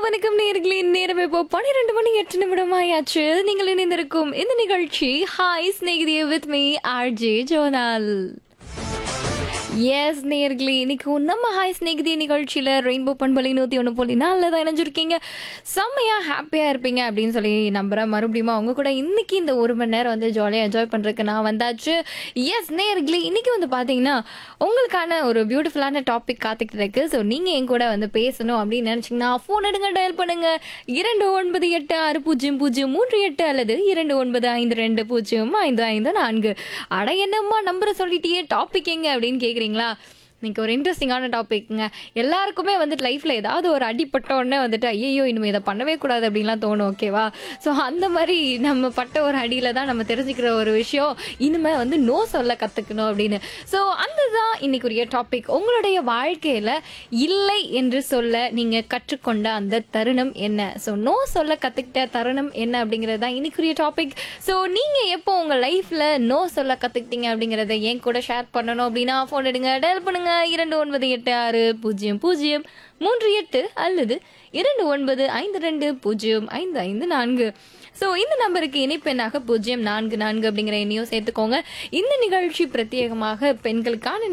வணக்கம் நேர்களே நேரம் இப்போ பன்னிரெண்டு மணி எட்டு நிமிடம் ஆயாச்சு நீங்கள் இணைந்திருக்கும் இந்த நிகழ்ச்சி ஹாய் ஸ்நேகிதிய வித் மீ ஆர்ஜே ஜோனால் எஸ் நேர்களே இன்னைக்கு நம்ம ஹாய் ஸ்நேகிதி நிகழ்ச்சியில் ரெயின்போ பண்பலை நூற்றி ஒன்று போலி நல்லதாக இணைஞ்சிருக்கீங்க செம்மையாக ஹாப்பியாக இருப்பீங்க அப்படின்னு சொல்லி நம்புகிறேன் மறுபடியும் அவங்க கூட இன்னைக்கு இந்த ஒரு மணி நேரம் வந்து ஜாலியாக என்ஜாய் பண்ணுறதுக்கு நான் வந்தாச்சு எஸ் நேர்களே இன்னைக்கு வந்து பார்த்தீங்கன்னா உங்களுக்கான ஒரு பியூட்டிஃபுல்லான டாபிக் காத்துக்கிட்டு இருக்கு ஸோ நீங்கள் என் கூட வந்து பேசணும் அப்படின்னு நினச்சிங்கன்னா ஃபோன் எடுங்க டயல் பண்ணுங்க இரண்டு ஒன்பது எட்டு ஆறு பூஜ்ஜியம் பூஜ்ஜியம் மூன்று எட்டு அல்லது இரண்டு ஒன்பது ஐந்து ரெண்டு பூஜ்ஜியம் ஐந்து ஐந்து நான்கு அட என்னம்மா நம்பரை சொல்லிட்டியே டாபிக் எங்க அப்படின்னு கேட்குறீங்களா இன்னைக்கு ஒரு இன்ட்ரெஸ்டிங்கான டாபிக்ங்க எல்லாருக்குமே வந்துட்டு லைஃப்பில் ஏதாவது ஒரு அடிப்பட்ட உடனே வந்துட்டு ஐயோ இனிமேல் இதை பண்ணவே கூடாது அப்படின்லாம் தோணும் ஓகேவா ஸோ அந்த மாதிரி நம்ம பட்ட ஒரு அடியில் தான் நம்ம தெரிஞ்சுக்கிற ஒரு விஷயம் இனிமேல் வந்து நோ சொல்ல கற்றுக்கணும் அப்படின்னு ஸோ அந்த தான் இன்னைக்குரிய டாபிக் உங்களுடைய வாழ்க்கையில் இல்லை என்று சொல்ல நீங்கள் கற்றுக்கொண்ட அந்த தருணம் என்ன ஸோ நோ சொல்ல கற்றுக்கிட்ட தருணம் என்ன அப்படிங்கிறது தான் இன்னைக்குரிய டாபிக் ஸோ நீங்கள் எப்போ உங்கள் லைஃப்பில் நோ சொல்ல கற்றுக்கிட்டீங்க அப்படிங்கிறத என் கூட ஷேர் பண்ணணும் அப்படின்னா ஃபோன் எடுங்க டயல் பண்ணுங்க இரண்டு ஒன்பது எட்டு ஆறு பூஜ்ஜியம் பூஜ்ஜியம் மூன்று எட்டு அல்லது இரண்டு ஒன்பது ஐந்து ரெண்டு பூஜ்ஜியம் ஐந்து ஐந்து நான்கு ஸோ இந்த நம்பருக்கு இணைப்பெண்ணாக பூஜ்ஜியம் நான்கு நான்கு அப்படிங்கிற எண்ணையும் சேர்த்துக்கோங்க இந்த நிகழ்ச்சி பிரத்யேகமாக பெண்களுக்கான